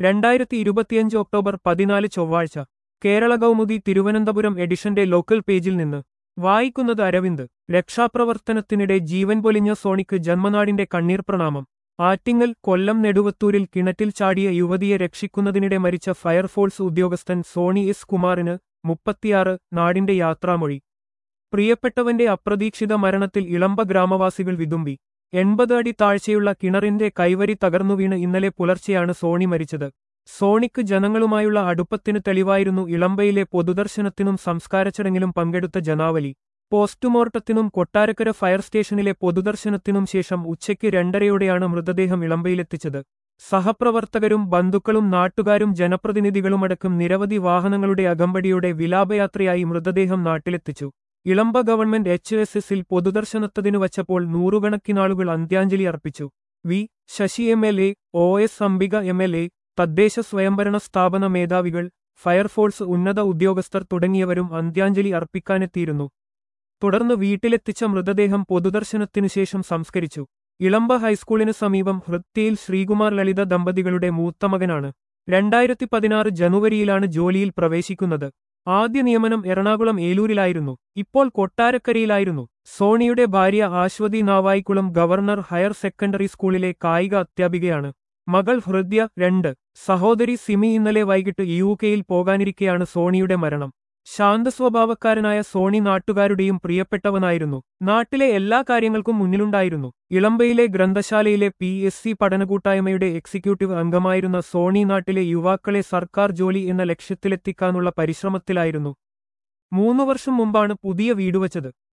രണ്ടായിരത്തി ഇരുപത്തിയഞ്ച് ഒക്ടോബർ പതിനാല് ചൊവ്വാഴ്ച കേരള കൗമുദി തിരുവനന്തപുരം എഡിഷന്റെ ലോക്കൽ പേജിൽ നിന്ന് വായിക്കുന്നത് അരവിന്ദ് രക്ഷാപ്രവർത്തനത്തിനിടെ ജീവൻ പൊലിഞ്ഞ സോണിക്ക് ജന്മനാടിന്റെ കണ്ണീർ പ്രണാമം ആറ്റിങ്ങൽ കൊല്ലം നെടുവത്തൂരിൽ കിണറ്റിൽ ചാടിയ യുവതിയെ രക്ഷിക്കുന്നതിനിടെ മരിച്ച ഫയർഫോഴ്സ് ഉദ്യോഗസ്ഥൻ സോണി എസ് കുമാറിന് മുപ്പത്തിയാറ് നാടിന്റെ യാത്രാമൊഴി പ്രിയപ്പെട്ടവന്റെ അപ്രതീക്ഷിത മരണത്തിൽ ഇളമ്പ ഗ്രാമവാസികൾ വിതുമ്പി എൺപത് അടി താഴ്ചയുള്ള കിണറിന്റെ കൈവരി തകർന്നുവീണ് ഇന്നലെ പുലർച്ചെയാണ് സോണി മരിച്ചത് സോണിക്ക് ജനങ്ങളുമായുള്ള അടുപ്പത്തിന് തെളിവായിരുന്നു ഇളമ്പയിലെ പൊതുദർശനത്തിനും സംസ്കാരച്ചടങ്ങിലും പങ്കെടുത്ത ജനാവലി പോസ്റ്റ്മോർട്ടത്തിനും കൊട്ടാരക്കര ഫയർ സ്റ്റേഷനിലെ പൊതുദർശനത്തിനും ശേഷം ഉച്ചയ്ക്ക് രണ്ടരയോടെയാണ് മൃതദേഹം ഇളമ്പയിലെത്തിച്ചത് സഹപ്രവർത്തകരും ബന്ധുക്കളും നാട്ടുകാരും ജനപ്രതിനിധികളുമടക്കം നിരവധി വാഹനങ്ങളുടെ അകമ്പടിയോടെ വിലാപയാത്രയായി മൃതദേഹം നാട്ടിലെത്തിച്ചു ഇളമ്പ ഗവൺമെന്റ് എച്ച് എസ് എസിൽ പൊതുദർശനത്തതിനു വച്ചപ്പോൾ നൂറുകണക്കിനാളുകൾ അന്ത്യാഞ്ജലി അർപ്പിച്ചു V Sasi M L A O S Ambika M L A തദ്ദേശ സ്വയംഭരണ സ്ഥാപന മേധാവികൾ ഫയർഫോഴ്സ് ഉന്നത ഉദ്യോഗസ്ഥർ തുടങ്ങിയവരും അന്ത്യാഞ്ജലി അർപ്പിക്കാനെത്തിയിരുന്നു തുടർന്ന് വീട്ടിലെത്തിച്ച മൃതദേഹം പൊതുദർശനത്തിനുശേഷം സംസ്കരിച്ചു ഇളമ്പ ഹൈസ്കൂളിന് സമീപം ഹൃത്യയിൽ ശ്രീകുമാർ ലളിത ദമ്പതികളുടെ മൂത്തമകനാണ് രണ്ടായിരത്തി പതിനാറ് ജനുവരിയിലാണ് ജോലിയിൽ പ്രവേശിക്കുന്നത് ആദ്യ നിയമനം എറണാകുളം ഏലൂരിലായിരുന്നു ഇപ്പോൾ കൊട്ടാരക്കരയിലായിരുന്നു സോണിയുടെ ഭാര്യ Aswathi Navaikulam government higher secondary സ്കൂളിലെ കായിക അധ്യാപികയാണ് മകൾ ഹൃദ്യ രണ്ട് സഹോദരി സിമി ഇന്നലെ വൈകിട്ട് യു കെയിൽ പോകാനിരിക്കെയാണ് സോണിയുടെ മരണം ശാന്തസ്വഭാവക്കാരനായ സോണി നാട്ടുകാരുടെയും പ്രിയപ്പെട്ടവനായിരുന്നു നാട്ടിലെ എല്ലാ കാര്യങ്ങൾക്കും മുന്നിലുണ്ടായിരുന്നു ഇളമ്പയിലെ ഗ്രന്ഥശാലയിലെ പി എസ് സി പഠനകൂട്ടായ്മയുടെ എക്സിക്യൂട്ടീവ് അംഗമായിരുന്ന സോണി നാട്ടിലെ യുവാക്കളെ സർക്കാർ ജോലി എന്ന ലക്ഷ്യത്തിലെത്തിക്കാനുള്ള പരിശ്രമത്തിലായിരുന്നു മൂന്നു വർഷം മുമ്പാണ് പുതിയ വീടുവച്ചത്